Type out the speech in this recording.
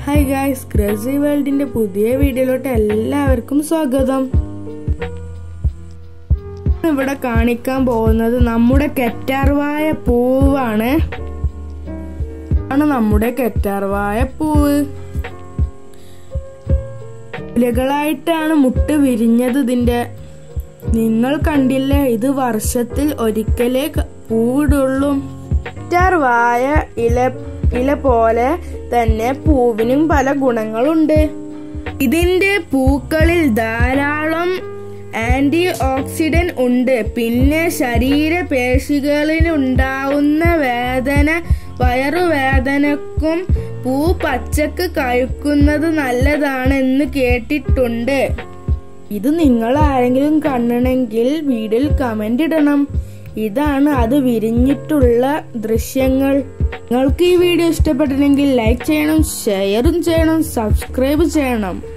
hi guys ക്രസി വേൾഡിന്റെ പുതിയ വീഡിയോയിലോട്ട് എല്ലാവർക്കും സ്വാഗതം ഇവിടെ കാണിക്കാൻ പോകുന്നത് നമ്മുടെ കെറ്റാർവായ പൂവാണ് ആണ് നമ്മുടെ കെറ്റാർവായ പൂവ് ഇലകളായിട്ടാണ് മുട്ട് വിരിഞ്ഞത് ഇതിന്റെ നിങ്ങൾ കണ്ടില്ലേ ഇത് വർഷത്തിൽ ഒരിക്കലേ ക- പൂവിടുള്ളൂ കെറ്റാർവായ ഇല ഇല പോലെ തന്നെ പൂവിനും പല ഗുണങ്ങളുണ്ട് ഇതിന്റെ പൂക്കളിൽ ധാരാളം ആന്റി ഓക്സിഡന്റ് ഉണ്ട് പിന്നെ ശരീരപേശികളിൽ ഉണ്ടാവുന്ന വേദന വയറുവേദനക്കും പൂ പച്ചക്ക് കഴിക്കുന്നത് നല്ലതാണെന്ന് കേട്ടിട്ടുണ്ട് ഇത് നിങ്ങൾ ആരെങ്കിലും കാണണമെങ്കിൽ വീഡിയോയിൽ കമന്റ് ഇടണം ഇതാണ് അത് വിരിഞ്ഞിട്ടുള്ള ദൃശ്യങ്ങൾ നിങ്ങൾക്ക് ഈ വീഡിയോ ഇഷ്ടപ്പെട്ടില്ലെങ്കിൽ ലൈക്ക് ചെയ്യണം ഷെയറും ചെയ്യണം സബ്സ്ക്രൈബ് ചെയ്യണം